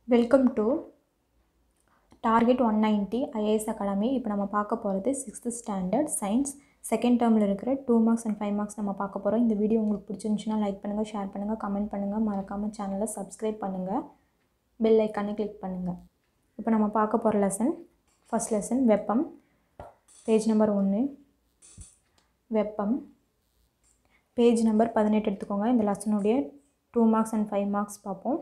welcome to target one ninety IAS academy இப்போ நம்ம பார்க்க போகிறது சிக்ஸ்த்து ஸ்டாண்டர்ட் சயின்ஸ் செகண்ட் டேர்மில் இருக்கிற two marks and five marks நம்ம பார்க்க போகிறோம் இந்த வீடியோ உங்களுக்கு பிடிச்சிருந்துச்சுன்னா லைக் பண்ணுங்கள் ஷேர் பண்ணுங்கள் கமெண்ட் பண்ணுங்கள் மறக்காமல் சேனலை சப்ஸ்கிரைப் பண்ணுங்கள் பெல் ஐக்கானை கிளிக் பண்ணுங்கள் இப்போ நம்ம பார்க்க போகிற லெசன் ஃபஸ்ட் லெசன் வெப்பம் பேஜ் நம்பர் ஒன்று வெப்பம் பேஜ் நம்பர் பதினெட்டு எடுத்துக்கோங்க இந்த லெசனுடைய two marks and five marks பார்ப்போம்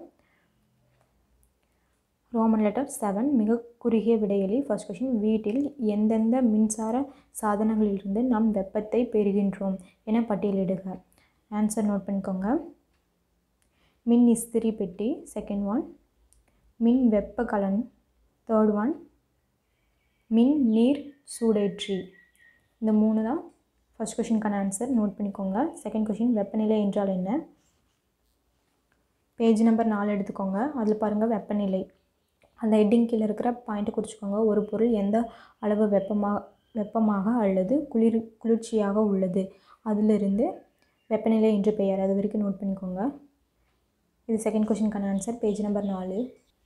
ரோமன் லெட்டர் செவன் மிக குறுகிய விடையலி ஃபர்ஸ்ட் கொஷின் வீட்டில் எந்தெந்த மின்சார சாதனங்களிலிருந்து நாம் வெப்பத்தை பெறுகின்றோம் என பட்டியலிடுக ஆன்சர் நோட் பண்ணிக்கோங்க மின் இஸ்திரி பெட்டி செகண்ட் ஒன் மின் வெப்ப கலன் தேர்ட் ஒன் மின் நீர் சூடேற்றி இந்த மூணு தான் ஃபர்ஸ்ட் கொஷினுக்கான ஆன்சர் நோட் பண்ணிக்கோங்க செகண்ட் கொஷின் வெப்பநிலை என்றால் என்ன பேஜ் நம்பர் நாலு எடுத்துக்கோங்க அதில் பாருங்கள் வெப்பநிலை அந்த ஹெட்டிங் கீழே இருக்கிற பாயிண்ட்டை குறிச்சிக்கோங்க ஒரு பொருள் எந்த அளவு வெப்பமாக வெப்பமாக அல்லது குளிர் குளிர்ச்சியாக உள்ளது அதிலிருந்து வெப்பநிலை என்று பெயர் அது வரைக்கும் நோட் பண்ணிக்கோங்க இது செகண்ட் கொஷினுக்கான ஆன்சர் பேஜ் நம்பர் நாலு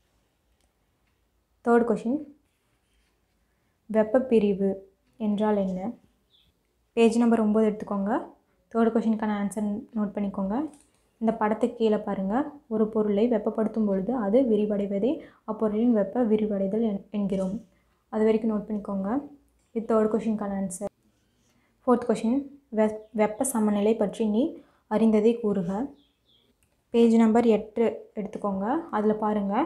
தேர்ட் கொஷின் வெப்பப்பிரிவு என்றால் என்ன பேஜ் நம்பர் ஒம்பது எடுத்துக்கோங்க தேர்ட் கொஷினுக்கான ஆன்சர் நோட் பண்ணிக்கோங்க இந்த படத்துக்கு கீழே பாருங்கள் ஒரு பொருளை வெப்பப்படுத்தும் பொழுது அது விரிவடைவதே அப்பொருளின் வெப்ப விரிவடைதல் என் என்கிறோம் அது வரைக்கும் நோட் பண்ணிக்கோங்க இது தேர்ட் கொஷினுக்கான ஆன்சர் ஃபோர்த் கொஷின் வெ வெப்ப சமநிலை பற்றி நீ அறிந்ததை கூறுக பேஜ் நம்பர் எட்டு எடுத்துக்கோங்க அதில் பாருங்கள்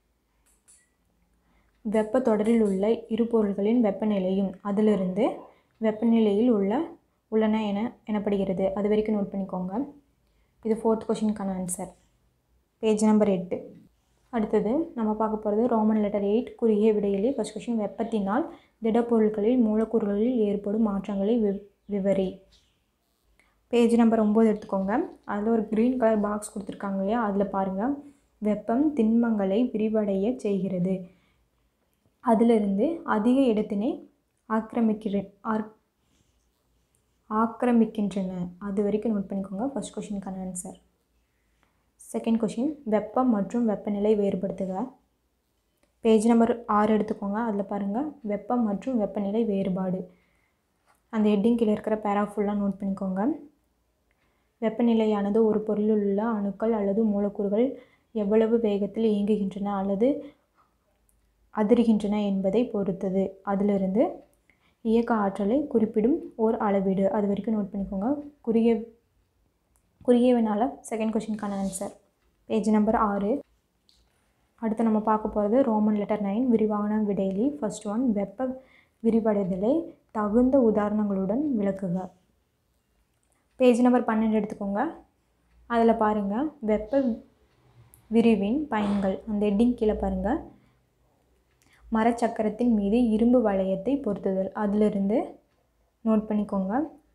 வெப்ப தொடரில் உள்ள இரு பொருள்களின் வெப்பநிலையும் அதிலிருந்து வெப்பநிலையில் உள்ள உள்ளன என எனப்படுகிறது அது வரைக்கும் நோட் பண்ணிக்கோங்க இது ஃபோர்த் கொஷினுக்கான ஆன்சர் பேஜ் நம்பர் எட்டு அடுத்தது நம்ம பார்க்க போகிறது ரோமன் லெட்டர் எயிட் குறுகிய விடையிலே ஃபஸ்ட் கொஷின் வெப்பத்தினால் திடப்பொருட்களில் மூலக்கூறுகளில் ஏற்படும் மாற்றங்களை வி விவரி பேஜ் நம்பர் ஒம்பது எடுத்துக்கோங்க அதில் ஒரு க்ரீன் கலர் பாக்ஸ் கொடுத்துருக்காங்க இல்லையா அதில் பாருங்கள் வெப்பம் திண்மங்களை விரிவடைய செய்கிறது அதிலிருந்து அதிக இடத்தினை ஆக்கிரமிக்கிற ஆர் ஆக்கிரமிக்கின்றன அது வரைக்கும் நோட் பண்ணிக்கோங்க ஃபஸ்ட் கொஷினுக்கான ஆன்சர் செகண்ட் கொஷின் வெப்பம் மற்றும் வெப்பநிலை வேறுபடுத்துக பேஜ் நம்பர் ஆறு எடுத்துக்கோங்க அதில் பாருங்கள் வெப்பம் மற்றும் வெப்பநிலை வேறுபாடு அந்த ஹெட்டிங் கீழே இருக்கிற பேரா ஃபுல்லாக நோட் பண்ணிக்கோங்க வெப்பநிலையானது ஒரு பொருளில் உள்ள அணுக்கள் அல்லது மூலக்கூறுகள் எவ்வளவு வேகத்தில் இயங்குகின்றன அல்லது அதிர்கின்றன என்பதை பொறுத்தது அதிலிருந்து இயக்க ஆற்றலை குறிப்பிடும் ஓர் அளவீடு அது வரைக்கும் நோட் பண்ணிக்கோங்க குறுகிய குறுகியவனால் செகண்ட் கொஷினுக்கான ஆன்சர் பேஜ் நம்பர் ஆறு அடுத்து நம்ம பார்க்க போகிறது ரோமன் லெட்டர் நைன் விரிவான விடையிலி ஃபர்ஸ்ட் ஒன் வெப்ப விரிவடைதலை தகுந்த உதாரணங்களுடன் விளக்குக பேஜ் நம்பர் பன்னெண்டு எடுத்துக்கோங்க அதில் பாருங்கள் வெப்ப விரிவின் பயன்கள் அந்த ஹெட்டிங் கீழே பாருங்கள் மரச்சக்கரத்தின் மீது இரும்பு வளையத்தை பொருத்துதல் அதிலிருந்து நோட் பண்ணிக்கோங்க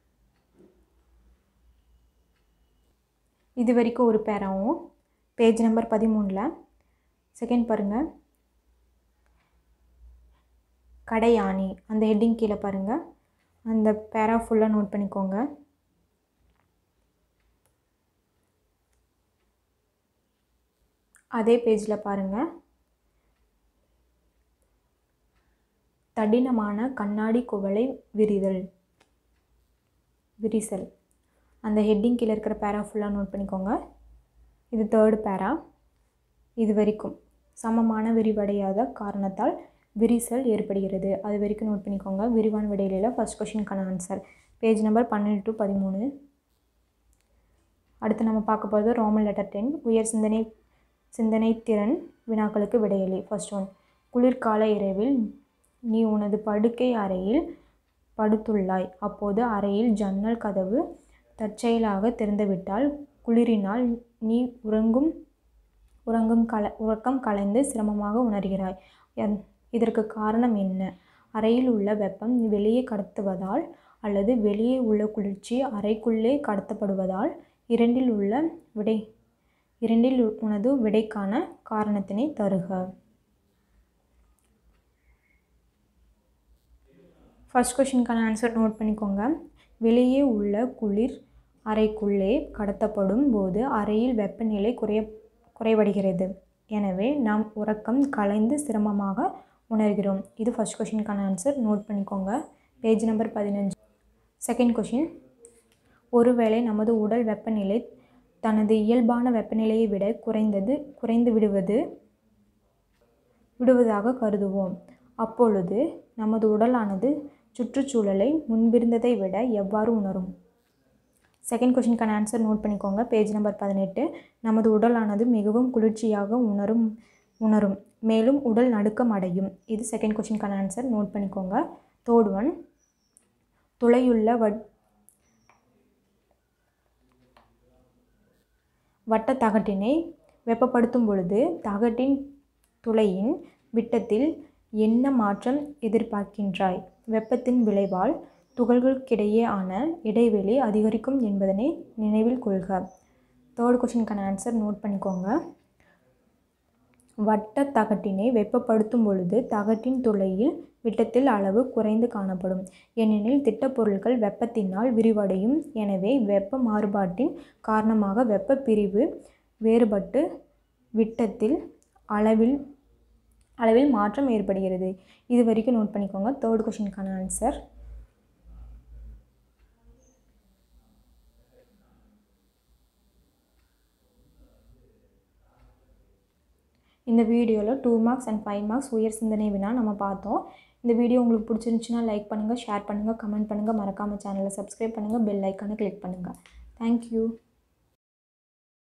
இது வரைக்கும் ஒரு பேராவும் பேஜ் நம்பர் பதிமூணில் செகண்ட் பாருங்கள் கடையாணி அந்த ஹெட்டிங் கீழே பாருங்கள் அந்த பேரா ஃபுல்லாக நோட் பண்ணிக்கோங்க அதே பேஜில் பாருங்கள் தடினமான கண்ணாடி குவளை விரிதல் விரிசல் அந்த ஹெட்டிங் கீழே இருக்கிற பேரா ஃபுல்லாக நோட் பண்ணிக்கோங்க இது தேர்டு பேரா இது வரைக்கும் சமமான விரிவடையாத காரணத்தால் விரிசல் ஏற்படுகிறது அது வரைக்கும் நோட் பண்ணிக்கோங்க விரிவான விடையில ஃபஸ்ட் கொஷினுக்கான ஆன்சர் பேஜ் நம்பர் பன்னெண்டு டு பதிமூணு அடுத்து நம்ம பார்க்க போகிறது ரோமன் லெட்டர் டென் உயர் சிந்தனை சிந்தனை திறன் வினாக்களுக்கு விடையலி ஃபர்ஸ்ட் ஒன் குளிர்கால இரவில் நீ உனது படுக்கை அறையில் படுத்துள்ளாய் அப்போது அறையில் ஜன்னல் கதவு தற்செயலாக திறந்துவிட்டால் குளிரினால் நீ உறங்கும் உறங்கும் கல உறக்கம் கலைந்து சிரமமாக உணர்கிறாய் இதற்கு காரணம் என்ன அறையில் உள்ள வெப்பம் வெளியே கடத்துவதால் அல்லது வெளியே உள்ள குளிர்ச்சி அறைக்குள்ளே கடத்தப்படுவதால் இரண்டில் உள்ள விடை இரண்டில் உனது விடைக்கான காரணத்தினை தருக ஃபஸ்ட் கொஷினுக்கான ஆன்சர் நோட் பண்ணிக்கோங்க வெளியே உள்ள குளிர் அறைக்குள்ளே கடத்தப்படும் போது அறையில் வெப்பநிலை குறைய குறைவடைகிறது எனவே நாம் உறக்கம் கலைந்து சிரமமாக உணர்கிறோம் இது ஃபஸ்ட் கொஷினுக்கான ஆன்சர் நோட் பண்ணிக்கோங்க பேஜ் நம்பர் பதினஞ்சு செகண்ட் கொஷின் ஒருவேளை நமது உடல் வெப்பநிலை தனது இயல்பான வெப்பநிலையை விட குறைந்தது குறைந்து விடுவது விடுவதாக கருதுவோம் அப்பொழுது நமது உடலானது சுற்றுச்சூழலை முன்பிருந்ததை விட எவ்வாறு உணரும் செகண்ட் கொஷினுக்கான ஆன்சர் நோட் பண்ணிக்கோங்க பேஜ் நம்பர் பதினெட்டு நமது உடலானது மிகவும் குளிர்ச்சியாக உணரும் உணரும் மேலும் உடல் நடுக்கம் அடையும் இது செகண்ட் கொஷினுக்கான ஆன்சர் நோட் பண்ணிக்கோங்க தேர்ட் ஒன் துளையுள்ள வட் வட்ட தகட்டினை வெப்பப்படுத்தும் பொழுது தகட்டின் துளையின் விட்டத்தில் என்ன மாற்றம் எதிர்பார்க்கின்றாய் வெப்பத்தின் விளைவால் துகள்களுக்கிடையே ஆன இடைவெளி அதிகரிக்கும் என்பதனை நினைவில் கொள்க தேர்ட் கொஷினுக்கான ஆன்சர் நோட் பண்ணிக்கோங்க வட்ட தகட்டினை வெப்பப்படுத்தும் பொழுது தகட்டின் துளையில் விட்டத்தில் அளவு குறைந்து காணப்படும் ஏனெனில் திட்டப்பொருட்கள் வெப்பத்தினால் விரிவடையும் எனவே வெப்ப மாறுபாட்டின் காரணமாக வெப்ப பிரிவு வேறுபட்டு விட்டத்தில் அளவில் அளவில் மாற்றம் ஏற்படுகிறது இது வரைக்கும் நோட் பண்ணிக்கோங்க தேர்ட் கொஷினுக்கான ஆன்சர் இந்த வீடியோவில் two marks and five marks உயர் சிந்தனை வினா நம்ம பார்த்தோம் இந்த வீடியோ உங்களுக்கு பிடிச்சிருந்துச்சுன்னா லைக் பண்ணுங்கள் ஷேர் பண்ணுங்கள் கமெண்ட் பண்ணுங்கள் மறக்காமல் சேனலை சப்ஸ்கிரைப் பண்ணுங்கள் பெல் ஐக்கானை கிளிக் பண்ணுங்கள் தேங்க்யூ